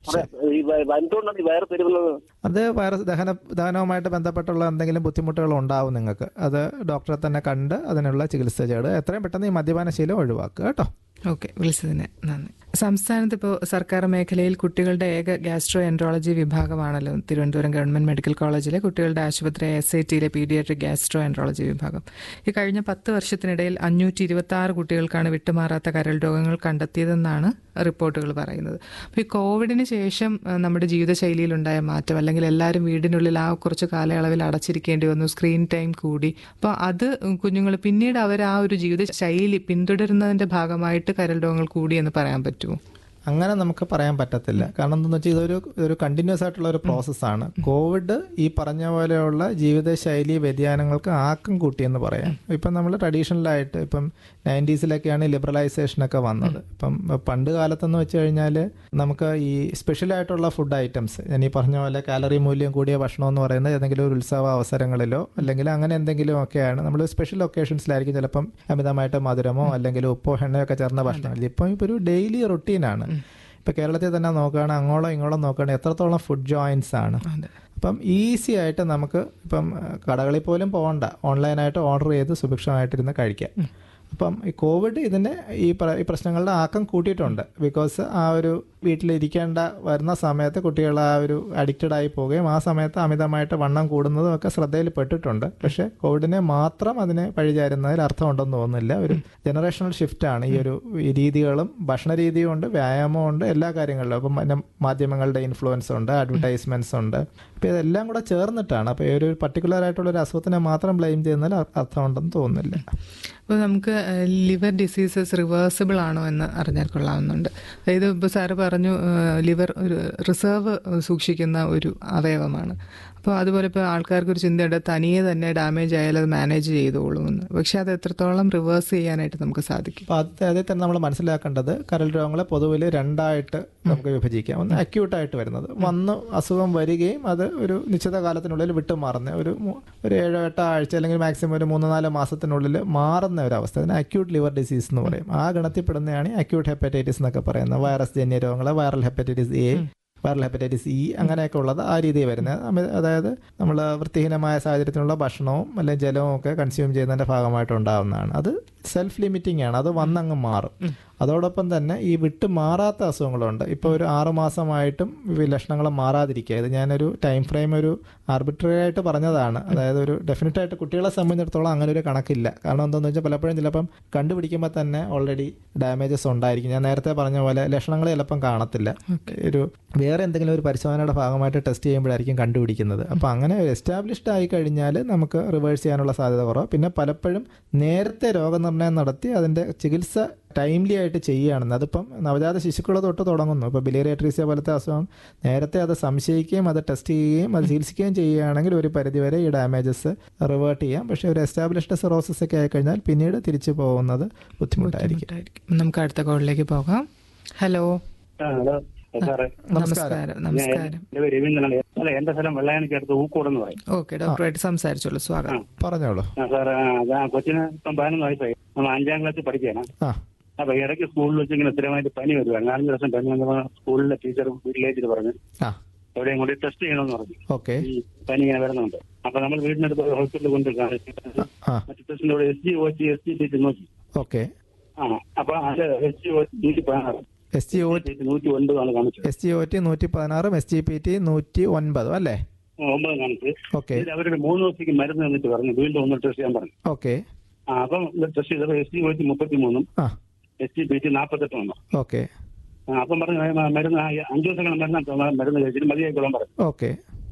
അതെ ഈ വ- എന്തുകൊണ്ടാണ് ഈ വയറ് പെരുവുന്നത് അത് വൈറസ് ദഹന ദഹനവുമായിട്ട് ബന്ധപ്പെട്ടുള്ള എന്തെങ്കിലും ബുദ്ധിമുട്ടുകൾ ഉണ്ടാവും നിങ്ങൾക്ക് അത് ഡോക്ടറെ തന്നെ കണ്ട് അതിനുള്ള ചികിത്സ ചെയ്യുക എത്രയും പെട്ടെന്ന് ഈ മദ്യപാന ശീലം ഒഴിവാക്കുക കേട്ടോ ഓക്കെ വിളിച്ചതിന് നന്ദി സംസ്ഥാനത്ത് ഇപ്പോൾ സർക്കാർ മേഖലയിൽ കുട്ടികളുടെ ഏക ഗ്യാസ്ട്രോ എൻട്രോളജി വിഭാഗമാണല്ലോ തിരുവനന്തപുരം ഗവൺമെന്റ് മെഡിക്കൽ കോളേജിലെ കുട്ടികളുടെ ആശുപത്രി എസ് ഐ ടിയിലെ പീഡിയാട്രിക് ഗ്യാസ്ട്രോ എൻട്രോളജി വിഭാഗം ഈ കഴിഞ്ഞ പത്ത് വർഷത്തിനിടയിൽ അഞ്ഞൂറ്റി ഇരുപത്തി ആറ് കുട്ടികൾക്കാണ് വിട്ടുമാറാത്ത കരൾ രോഗങ്ങൾ കണ്ടെത്തിയതെന്നാണ് റിപ്പോർട്ടുകൾ പറയുന്നത് അപ്പോൾ ഈ കോവിഡിന് ശേഷം ആ, നമ്മുടെ ജീവിതശൈലിയിലുണ്ടായ മാറ്റം അല്ലെങ്കിൽ എല്ലാവരും വീടിനുള്ളിൽ ആ കുറച്ച് കാലയളവിൽ അടച്ചിരിക്കേണ്ടി വന്നു സ്ക്രീൻ ടൈം കൂടി അപ്പോൾ അത് കുഞ്ഞുങ്ങൾ പിന്നീട് അവർ ആ ഒരു ജീവിത ശൈലി പിന്തുടരുന്നതിന്റെ ഭാഗമായിട്ട് കരൾ രോഗങ്ങൾ കൂടി എന്ന് പറയാൻ പറ്റുമോ അങ്ങനെ നമുക്ക് പറയാൻ പറ്റത്തില്ല കാരണം എന്താണെന്ന് വെച്ചാൽ ഇതൊരു ഒരു കണ്ടിന്യൂസ് ആയിട്ടുള്ള ഒരു പ്രോസസ്സാണ് കോവിഡ് ഈ പറഞ്ഞ പോലെയുള്ള ജീവിതശൈലി വ്യതിയാനങ്ങൾക്ക് ആക്കം കൂട്ടിയെന്ന് പറയാം ഇപ്പം നമ്മൾ ട്രഡീഷണലായിട്ട് ഇപ്പം നയൻറ്റീസിലൊക്കെയാണ് ലിബറലൈസേഷനൊക്കെ വന്നത് ഇപ്പം പണ്ട് കാലത്തെന്ന് വെച്ച് കഴിഞ്ഞാൽ നമുക്ക് ഈ സ്പെഷ്യലായിട്ടുള്ള ഫുഡ് ഐറ്റംസ് ഞാൻ ഈ പറഞ്ഞ പോലെ കാലറി മൂല്യം കൂടിയ ഭക്ഷണം എന്ന് പറയുന്നത് ഏതെങ്കിലും ഒരു ഉത്സവ അവസരങ്ങളിലോ അല്ലെങ്കിൽ അങ്ങനെ എന്തെങ്കിലും ഒക്കെയാണ് നമ്മൾ സ്പെഷ്യൽ ഒക്കേഷൻസിലായിരിക്കും ചിലപ്പം അമിതമായിട്ട് മധുരമോ അല്ലെങ്കിൽ ഉപ്പോ എണ്ണയൊക്കെ ചേർന്ന ഭക്ഷണം ഇപ്പം ഇപ്പോൾ ഒരു ഡെയിലി റുട്ടീനാണ് ഇപ്പൊ കേരളത്തിൽ തന്നെ നോക്കുകയാണെങ്കിൽ അങ്ങോളം ഇങ്ങോളം നോക്കുകയാണെങ്കിൽ എത്രത്തോളം ഫുഡ് ജോയിൻസ് ആണ് അതെ അപ്പം ഈസി ആയിട്ട് നമുക്ക് ഇപ്പം അഹ്, കടകളിൽ പോലും പോകണ്ട ഓൺലൈനായിട്ട് ഓർഡർ ചെയ്ത് സുഭിക്ഷമായിട്ടിരുന്ന് കഴിക്കാം അപ്പം ഈ കോവിഡ് ഇതിൻ്റെ ഈ പ്ര- ഈ പ്രശ്നങ്ങളുടെ ആക്കം കൂട്ടിയിട്ടുണ്ട് ബിക്കോസ് ആ ഒരു വീട്ടിലിരിക്കേണ്ട വരുന്ന സമയത്ത് കുട്ടികൾ ആ ഒരു അഡിക്റ്റഡ് ആയി പോവുകയും ആ സമയത്ത് അമിതമായിട്ട് വണ്ണം കൂടുന്നതും ഒക്കെ ശ്രദ്ധയിൽ പെട്ടിട്ടുണ്ട് പക്ഷേ കോവിഡിനെ മാത്രം അതിനെ പഴിചാരുന്നതിൽ അർത്ഥമുണ്ടെന്ന് തോന്നുന്നില്ല ഒരു ജനറേഷണൽ ഷിഫ്റ്റാണ് ഈ ഒരു ഈ രീതികളും ഭക്ഷണ രീതിയും ഉണ്ട് വ്യായാമവും ഉണ്ട് എല്ലാ കാര്യങ്ങളിലും അപ്പം പിന്നെ മാധ്യമങ്ങളുടെ ഇൻഫ്ലുവൻസ് ഉണ്ട് അഡ്വർടൈസ്മെന്റ്സ് ഉണ്ട് അപ്പോൾ ഇതെല്ലാം കൂടെ ചേർന്നിട്ടാണ് അപ്പോൾ ഈ ഒരു പർട്ടിക്കുലർ ആയിട്ടുള്ള ഒരു അസുഖത്തിനെ മാത്രം ബ്ലെയിം ചെയ്യുന്നതിൽ അ- അർത്ഥമുണ്ടെന്ന് തോന്നുന്നില്ല അപ്പോൾ നമുക്ക് ലിവർ ഡിസീസസ് റിവേഴ്സിബിൾ ആണോ എന്ന് അറിഞ്ഞാൽ കൊള്ളാവുന്നുണ്ട് അതായത് ഇപ്പോൾ സാറ് പറഞ്ഞു ലിവർ ഒരു റിസർവ് സൂക്ഷിക്കുന്ന ഒരു അവയവമാണ് അപ്പോൾ അതുപോലെ ഇപ്പോൾ ആൾക്കാർക്ക് ഒരു ചിന്തയുണ്ട് തനിയെ തന്നെ ഡാമേജ് ആയാൽ അത് മാനേജ് ചെയ്തോളുമെന്ന് പക്ഷെ അത് എത്രത്തോളം റിവേഴ്സ് ചെയ്യാനായിട്ട് നമുക്ക് സാധിക്കും അപ്പോൾ അത് അതിൽ തന്നെ നമ്മൾ മനസ്സിലാക്കേണ്ടത് കരൾ രോഗങ്ങളെ പൊതുവിൽ രണ്ടായിട്ട് നമുക്ക് വിഭജിക്കാം ഒന്ന് അക്യൂട്ടായിട്ട് വരുന്നത് വന്ന് അസുഖം വരികയും അത് ഒരു നിശ്ചിത കാലത്തിനുള്ളിൽ വിട്ടുമാറുന്ന ഒരു മൂ- ഒരു ഏഴോ എട്ടോ ആഴ്ച അല്ലെങ്കിൽ മാക്സിമം ഒരു മൂന്ന് നാല് മാസത്തിനുള്ളിൽ മാറുന്ന ഒരു അവസ്ഥ അതിന് അക്യൂട്ട് ലിവർ ഡിസീസ് എന്ന് പറയും ആ ഗണത്തിൽപ്പെടുന്നതാണ് ഈ അക്യൂട്ട് ഹെപ്പറ്റൈറ്റിസ് എന്നൊക്കെ പറയുന്നത് വൈറസ് ജന്യ രോഗങ്ങൾ viral hepatitis A viral hepatitis E അങ്ങനെയൊക്കെ ഉള്ളത് ആ രീതിയിൽ വരുന്നത് അമി- അതായത് നമ്മൾ വൃത്തിഹീനമായ സാഹചര്യത്തിലുള്ള ഭക്ഷണവും അല്ലെങ്കിൽ ജലവും ഒക്കെ കൺസ്യൂം ചെയ്യുന്നതിന്റെ ഭാഗമായിട്ട് ഉണ്ടാകുന്നതാണ് അത് സെൽഫ് ലിമിറ്റിംഗ് ആണ് അത് വന്നങ്ങ് മാറും അതോടൊപ്പം തന്നെ ഈ വിട്ട് മാറാത്ത അസുഖങ്ങളുണ്ട് ഇപ്പോൾ ഒരു ആറ് മാസമായിട്ടും ഈ ലക്ഷണങ്ങൾ മാറാതിരിക്കുക ഇത് ഞാനൊരു ടൈം ഫ്രെയിം ഒരു ആർബിട്രറി ആയിട്ട് പറഞ്ഞതാണ് അതായത് ഒരു ഡെഫിനറ്റ് ആയിട്ട് കുട്ടികളെ സംബന്ധിച്ചിടത്തോളം അങ്ങനെ ഒരു കണക്കില്ല കാരണം എന്താണെന്ന് വെച്ചാൽ പലപ്പോഴും ചിലപ്പം കണ്ടുപിടിക്കുമ്പോൾ തന്നെ ഓൾറെഡി ഡാമേജസ് ഉണ്ടായിരിക്കും ഞാൻ നേരത്തെ പറഞ്ഞ പോലെ ലക്ഷണങ്ങൾ ചിലപ്പം കാണത്തില്ല ഒരു വേറെ എന്തെങ്കിലും ഒരു പരിശോധനയുടെ ഭാഗമായിട്ട് ടെസ്റ്റ് ചെയ്യുമ്പോഴായിരിക്കും കണ്ടുപിടിക്കുന്നത് അപ്പോൾ അങ്ങനെ എസ്റ്റാബ്ലിഷ്ഡ് ആയി കഴിഞ്ഞാൽ നമുക്ക് റിവേഴ്സ് ചെയ്യാനുള്ള സാധ്യത കുറവ് പിന്നെ പലപ്പോഴും നേരത്തെ രോഗനിർണയം നടത്തി അതിൻ്റെ ചികിത്സ ടൈംലി ആയിട്ട് ചെയ്യുകയാണെന്ന് അതിപ്പം നവജാത ശിശുക്കൾ തൊട്ട് തുടങ്ങുന്നു ഇപ്പോൾ ബിലേറിയട്രീസിയ പോലത്തെ അസുഖം നേരത്തെ അത് സംശയിക്കുകയും അത് ടെസ്റ്റ് ചെയ്യുകയും അത് ചികിത്സിക്കുകയും ചെയ്യുകയാണെങ്കിൽ ഒരു പരിധിവരെ ഈ ഡാമേജസ് റിവേർട്ട് ചെയ്യാം പക്ഷേ ഒരു എസ്റ്റാബ്ലിഷ്ഡ് സിറോസിസ് ഒക്കെ ആയിക്കഴിഞ്ഞാൽ പിന്നീട് തിരിച്ചു പോകുന്നത് ബുദ്ധിമുട്ടായിരിക്കും ബുദ്ധിമുട്ടായിരിക്കും നമുക്ക് അടുത്ത കോളിലേക്ക് പോകാം ഹലോ ആ, ഹലോ സാറേ നമസ്കാരം നമസ്കാരം എന്റെ പേര് രവീന്ദ്രനാണ് അല്ല എന്റെ സ്ഥലം വെള്ളയാണിക്കടുത്ത് ഊക്കോടെന്ന് പറയും ഓക്കെ ഡോക്ടറായിട്ട് സംസാരിച്ചോളൂ സ്വാഗതം പറഞ്ഞോളൂ ആ സാർ ആ കൊച്ചിന് ഇപ്പം പതിനൊന്ന് വയസ്സായി നമ്മൾ അഞ്ചാം ക്ലാസ്സിൽ പഠിക്കുകയാണ് ആ അപ്പൊ ഇടയ്ക്ക് സ്കൂളിൽ വെച്ച് ഇങ്ങനെ സ്ഥിരമായിട്ട് പനി വരുവാണ് നാലഞ്ച് ദിവസം പനി വന്നപ്പോൾ സ്കൂളിലെ ടീച്ചർ വീട്ടിലേക്ക് പറഞ്ഞു ആ എവിടെയും കൂടി ടെസ്റ്റ് ചെയ്യണമെന്ന് പറഞ്ഞു ഓക്കെ ഈ പനി ഇങ്ങനെ വരുന്നുണ്ട് അപ്പൊ നമ്മൾ വീടിനടുത്ത് ഹോസ്പിറ്റലിൽ കൊണ്ട് കാണിച്ചു ആ മറ്റു ടെസ്റ്റിന്റെ കൂടെ S G O T S G സീറ്റ് നോക്കി ഓക്കെ ആ അപ്പൊ അത് എസ് ജി ഒ നൂറ്റി പതിനാറ് എസ് ജി ഒ നൂറ്റി ഒൻപതാണ് കാണിച്ചത് എസ് ജി ഒ ടി നൂറ്റി പതിനാറും എസ് ജി പി ടി നൂറ്റി ഒൻപതും അല്ലേ ഒമ്പത് കാണിച്ച് ഓക്കെ ഇതിൽ അവരുടെ മൂന്ന് ദിവസത്തേക്ക് മരുന്ന് തന്നിട്ട് പറഞ്ഞു വീണ്ടും ഒന്ന് ടെസ്റ്റ് ചെയ്യാൻ പറഞ്ഞു ഓക്കെ ആ അപ്പം ടെസ്റ്റ് ചെയ്തപ്പോൾ എസ് ജി ഒ ടി മുപ്പത്തി മൂന്നും ആ എസ് ജി പി ടി നാൽപ്പത്തെട്ട് വന്നു ഓക്കെ ആ, അപ്പം പറഞ്ഞു "ആ, മരുന്ന് ആ, അഞ്ചു ദിവസങ്ങൾ മരുന്ന് തന്നാ മരുന്ന് കഴിച്ചിട്ട് മതിയായിക്കോളാൻ പറഞ്ഞു ഓക്കെ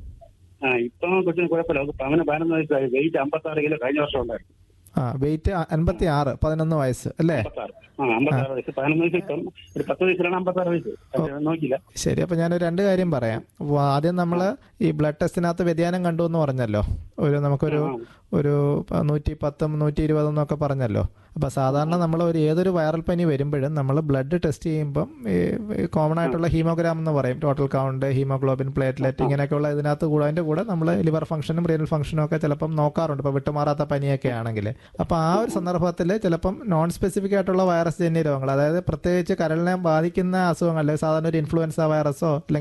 ആ ഇപ്പം കൊച്ചിന് കുഴപ്പമില്ല അവർക്ക് അവന് പതിനൊന്ന് വയസ്സായി വെയിറ്റ് അമ്പത്താറ് കിലോ കഴിഞ്ഞ വർഷം ഉണ്ടായിരുന്നു ആ വെയിറ്റ് അൻപത്തി ആറ് പതിനൊന്ന് വയസ്സ് അല്ലേ അമ്പത്താറ് ആ അമ്പത്താറ് വയസ്സ് പതിനൊന്ന് വയസ്സ് ഇപ്പം ഒരു പത്ത് വയസ്സിലാണ് അമ്പത്താറ് വയസ്സ് പക്ഷേ നോക്കില്ല ശരി അപ്പോൾ ഞാനൊരു രണ്ട് കാര്യം പറയാം അപ്പോൾ ആദ്യം നമ്മൾ ഈ ബ്ലഡ് ടെസ്റ്റിനകത്ത് വ്യതിയാനം കണ്ടു എന്ന് പറഞ്ഞല്ലോ ഒരു നമുക്കൊരു ഒരു പ- നൂറ്റി പത്തും നൂറ്റി ഇരുപതും എന്നൊക്കെ പറഞ്ഞല്ലോ അപ്പോൾ സാധാരണ നമ്മൾ ഒരു ഏതൊരു വൈറൽ പനി വരുമ്പോഴും നമ്മൾ ബ്ലഡ് ടെസ്റ്റ് ചെയ്യുമ്പം ഈ കോമൺ ആയിട്ടുള്ള ഹീമോഗ്രാം എന്ന് പറയും ടോട്ടൽ കൗണ്ട് ഹീമോഗ്ലോബിൻ പ്ലേറ്റ്ലെറ്റ് ഇങ്ങനെയൊക്കെയുള്ള ഇതിനകത്ത് കൂടെ അതിൻ്റെ കൂടെ നമ്മൾ ലിവർ ഫംഗ്ഷനും റീനൽ ഫംഗ്ഷനും ഒക്കെ ചിലപ്പം നോക്കാറുണ്ട് ഇപ്പോൾ വിട്ടുമാറാത്ത പനിയൊക്കെ ആണെങ്കിൽ അപ്പോൾ ആ ഒരു സന്ദർഭത്തിൽ ചിലപ്പം നോൺ സ്പെസിഫിക് ആയിട്ടുള്ള വൈറസ് ജന്യ രോഗങ്ങൾ അതായത് പ്രത്യേകിച്ച് കരളിനെ ബാധിക്കുന്ന അസുഖങ്ങൾ അല്ലെങ്കിൽ സാധാരണ ഒരു ഇൻഫ്ലുവൻസ വൈറസോ അല്ലെങ്കിൽ